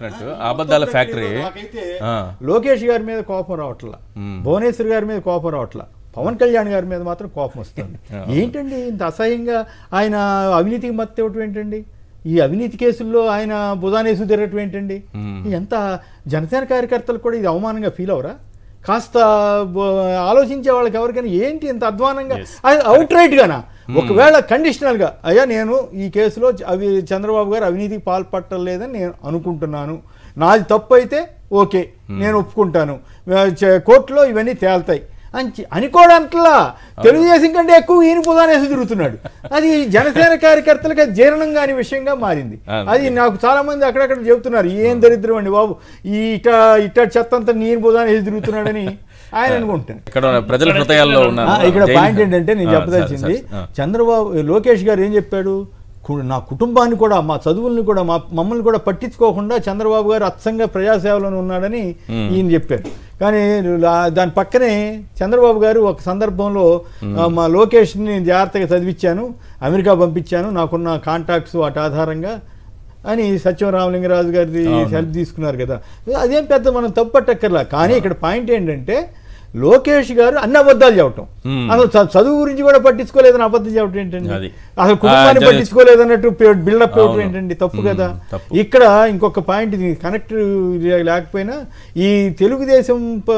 చెప్పినట్టు అబద్ధాల ఫ్యాక్టరీ నాకైతే ఆ. లోకేష్ గారి మీద కోపం రావట్లా భువనేశ్వర్ గారి మీద కోపం రావట్లా పవన్ కళ్యాణ్ గారి మీద మాత్రం కోపం వస్తుంది ఏంటండి ఇంత అసహ్యంగా ఆయన అవినీతికి మత్తు ఇవ్వటం ఏంటండి ఈ అవినీతి కేసుల్లో ఆయన బుధానేసు తిరగటం ఏంటండి ఎంత జనసేన కార్యకర్తలు కూడా ఇది అవమానంగా ఫీల్ అవరా కాస్త బ- ఆలోచించే వాళ్ళకి ఎవరికైనా ఏంటి ఇంత అధ్వానంగా అవుట్ రైట్ గానా ఒకవేళ కండిషనల్ గా అయ్యా నేను ఈ కేసులో చ- అవి చంద్రబాబు గారు అవినీతికి పాల్పట్టలేదని నేను అనుకుంటున్నాను నాది తప్పు అయితే ఓకే నేను ఒప్పుకుంటాను ఆ, చ- కోర్టులో ఇవన్నీ తేల్తాయి అని చె- అనుకోవడంట్లా తెలుగుదేశం కంటే ఎక్కువ ఈయన పుదానేసి తిరుగుతున్నాడు అది జనసేన కార్యకర్తలకు అది జీర్ణం కాని విషయంగా మారింది అవును. అది నాకు చాలా మంది అక్కడక్కడ చెబుతున్నారు ఏం దరిద్రం అండి బాబు ఈ ఇట ఇట్ట చెత్త అంతా నేను పుదానేసి తిరుగుతున్నాడని ఆయన అనుకుంటున్నాను ఇక్కడ ఉన్న ప్రజల హృదయాల్లో ఉన్న ఆ, ఇక్కడ జైలు- పాయింట్ ఏంటంటే నేను ఆ, చెప్పదలిచింది సరే, సరే, ఆ. చంద్రబాబు లోకేష్ గారు ఏం చెప్పాడు కు- నా కుటుంబాన్ని కూడా మా చదువుల్ని కూడా మా మమ్మల్ని కూడా పట్టించుకోకుండా చంద్రబాబు గారు అచ్చంగా ప్రజాసేవలో ఉన్నాడని ఈయన చెప్పారు కానీ లా- దాని పక్కనే చంద్రబాబు గారు ఒక సందర్భంలో ఆ, మా లోకేష్ని జాగ్రత్తగా చదివించాను అమెరికా పంపించాను నాకున్న కాంటాక్ట్స్ వాటి ఆధారంగా అని సత్యం రామలింగరాజు గారి హెల్ప్ తీసుకున్నారు కదా అదేం పెద్ద మనం తప్పట్టక్కర్లా కానీ ఇక్కడ పాయింట్ ఏంటంటే లోకేష్ గారు అన్ని అబద్ధాలు చెప్పటం Hmm. అసలు చ- చదువు గురించి కూడా పట్టించుకోలేదని అబద్ధం చెప్పటం ఏంటండి అది. అసలు కుటుంబాన్ని ఆ, జరి- పట్టించుకోలేదన్నట్టు బిల్డప్ ఇవ్వటం అవును. ఏంటండి తప్పు Hmm, కదా తప్పు. ఇక్కడ ఇంకొక పాయింట్ ఇది కనెక్ట్ లేకపోయినా ఈ తెలుగుదేశం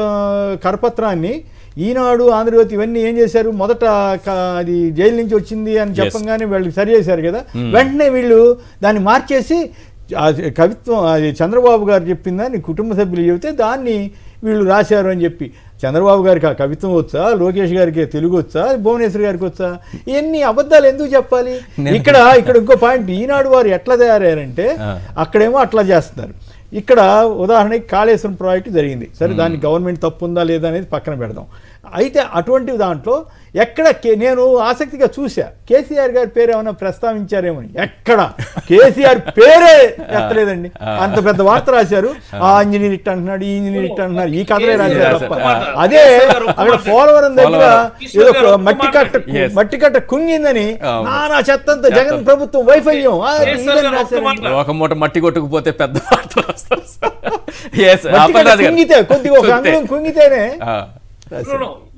ప- కరపత్రాన్ని ఈనాడు ఆంధ్రజ్యోతి ఇవన్నీ ఏం చేశారు మొదట క- అది జైలు నుంచి వచ్చింది అని చెప్పంగానే వాళ్ళు సరి చేశారు కదా వెంటనే వీళ్ళు దాన్ని మార్చేసి ఆ కవిత్వం అది చంద్రబాబు గారు చెప్పిందని కుటుంబ సభ్యులు చెబితే దాన్ని వీళ్ళు రాశారు అని చెప్పి చంద్రబాబు గారికి ఆ కవిత్వం వచ్చా లోకేష్ గారికి తెలుగు వచ్చా భువనేశ్వర్ గారికి వచ్చా ఇవన్నీ అబద్ధాలు ఎందుకు చెప్పాలి ఇక్కడ ఇక్కడ ఇంకో పాయింట్ ఈనాడు వారు ఎట్లా తయారయ్యారంటే ఆ. అక్కడేమో అట్లా చేస్తున్నారు ఇక్కడ ఉదాహరణకి కాళేశ్వరం ప్రాజెక్టు జరిగింది సరే దానికి గవర్నమెంట్ తప్పు ఉందా లేదా అనేది పక్కన పెడదాం అయితే అటువంటి దాంట్లో ఎక్కడ కే- నేను ఆసక్తిగా చూసా కేసీఆర్ గారి పేరు ఏమైనా ప్రస్తావించారేమని ఎక్కడ కేసీఆర్ పేరే ఎత్తలేదండి అంత పెద్ద వార్త రాశారు ఆ ఇంజనీర్ ఇట్ అంటున్నాడు ఈ ఇంజనీర్ ఇట్ అంటున్నారు ఈ కథలే రాశారు తప్ప అదే అక్కడ పోలవరం దగ్గర ఏదో ఒక మట్టి కట్ట Yes. మట్టి కట్ట కుంగిందని అవును. నానా చెత్తంతా జగన్ ప్రభుత్వం వైఫల్యం ఆ, ఇదని రాశారండి. ఒక మూట మట్టి కొట్టుకుపోతే పెద్ద వార్తలు వస్తాయి. Yes, మట్టి కట్ట అప్పలరాజు గారు. కుంగితే కొద్దిగా ఒక కుంగితే. అంగుళం కుంగితేనే ఆ, రాశారు. No, no.